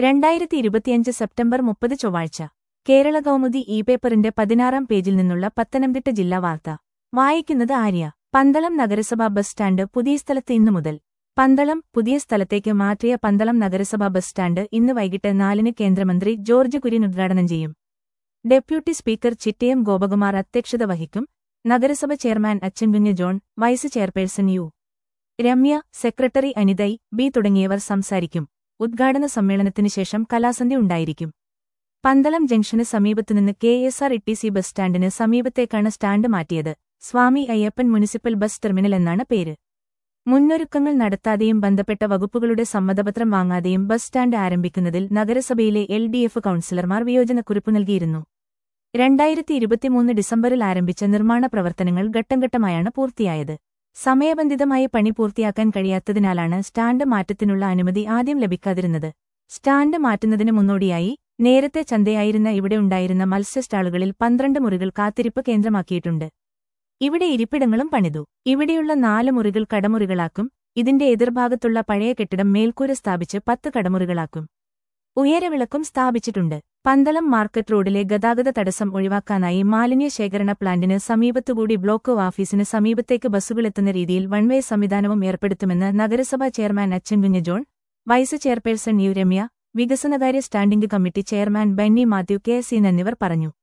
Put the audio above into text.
രണ്ടായിരത്തി ഇരുപത്തിയഞ്ച് സെപ്റ്റംബർ മുപ്പത് ചൊവ്വാഴ്ച കേരള കൗമുദി ഇ പേപ്പറിന്റെ പതിനാറാം പേജിൽ നിന്നുള്ള പത്തനംതിട്ട ജില്ലാ വാർത്ത വായിക്കുന്നത് ആര്യ പന്തളം നഗരസഭാ ബസ് സ്റ്റാൻഡ് പുതിയ സ്ഥലത്ത് ഇന്നു മുതൽ പന്തളം പുതിയ സ്ഥലത്തേക്ക് മാറ്റിയ പന്തളം നഗരസഭാ ബസ് സ്റ്റാൻഡ് ഇന്ന് വൈകിട്ട് നാലിന് കേന്ദ്രമന്ത്രി ജോർജ് കുര്യൻ ഉദ്ഘാടനം ചെയ്യും ഡെപ്യൂട്ടി സ്പീക്കർ ചിറ്റയം ഗോപകുമാർ അധ്യക്ഷത വഹിക്കും നഗരസഭ chairman Achankunju John vice chairperson U Ramya secretary Anitha B തുടങ്ങിയവർ സംസാരിക്കും ഉദ്ഘാടന സമ്മേളനത്തിന് ശേഷം കലാസന്ധ്യ ഉണ്ടായിരിക്കും പന്തളം ജംഗ്ഷന് സമീപത്തുനിന്ന് K S R T C bus സ്റ്റാൻഡിന് സമീപത്തേക്കാണ് സ്റ്റാൻഡ് മാറ്റിയത് Swami Ayyappan municipal bus terminal എന്നാണ് പേര് മുന്നൊരുക്കങ്ങൾ നടത്താതെയും ബന്ധപ്പെട്ട വകുപ്പുകളുടെ സമ്മതപത്രം വാങ്ങാതെയും ബസ് സ്റ്റാൻഡ് ആരംഭിക്കുന്നതിൽ നഗരസഭയിലെ എൽ ഡി എഫ് കൌൺസിലർമാർ വിയോജനക്കുറിപ്പ് നൽകിയിരുന്നു രണ്ടായിരത്തി ഇരുപത്തിമൂന്ന് ഡിസംബറിൽ ആരംഭിച്ച നിർമ്മാണ പ്രവർത്തനങ്ങൾ ഘട്ടംഘട്ടമായാണ് പൂർത്തിയായത് സമയബന്ധിതമായി പണി പൂർത്തിയാക്കാൻ കഴിയാത്തതിനാലാണ് സ്റ്റാൻഡ് മാറ്റത്തിനുള്ള അനുമതി ആദ്യം ലഭിക്കാതിരുന്നത് സ്റ്റാൻഡ് മാറ്റുന്നതിന് മുന്നോടിയായി നേരത്തെ ചന്തയായിരുന്ന ഇവിടെ ഉണ്ടായിരുന്ന മത്സ്യ സ്റ്റാളുകളിൽ പന്ത്രണ്ട് മുറികൾ കാത്തിരിപ്പ് കേന്ദ്രമാക്കിയിട്ടുണ്ട് ഇവിടെ ഇരിപ്പിടങ്ങളും പണിതു ഇവിടെയുള്ള നാല് മുറികൾ കടമുറികളാക്കും ഇതിന്റെ എതിർഭാഗത്തുള്ള പഴയ കെട്ടിടം മേൽക്കൂര സ്ഥാപിച്ച് പത്ത് കടമുറികളാക്കും ഉയരവിളക്കും സ്ഥാപിച്ചിട്ടുണ്ട് പന്തളം മാർക്കറ്റ് റോഡിലെ ഗതാഗത തടസ്സം ഒഴിവാക്കാനായി മാലിന്യ ശേഖരണ പ്ലാന്റിന് സമീപത്തുകൂടി ബ്ലോക്ക് ഓഫീസിന് സമീപത്തേക്ക് ബസ്സുകളെത്തുന്ന രീതിയിൽ വൺവേ സംവിധാനവും ഏർപ്പെടുത്തുമെന്ന് നഗരസഭാ chairman Achankunju John vice chairperson U Ramya വികസനകാര്യ standing committee chairman Benny Mathew K സീൻ എന്നിവർ പറഞ്ഞു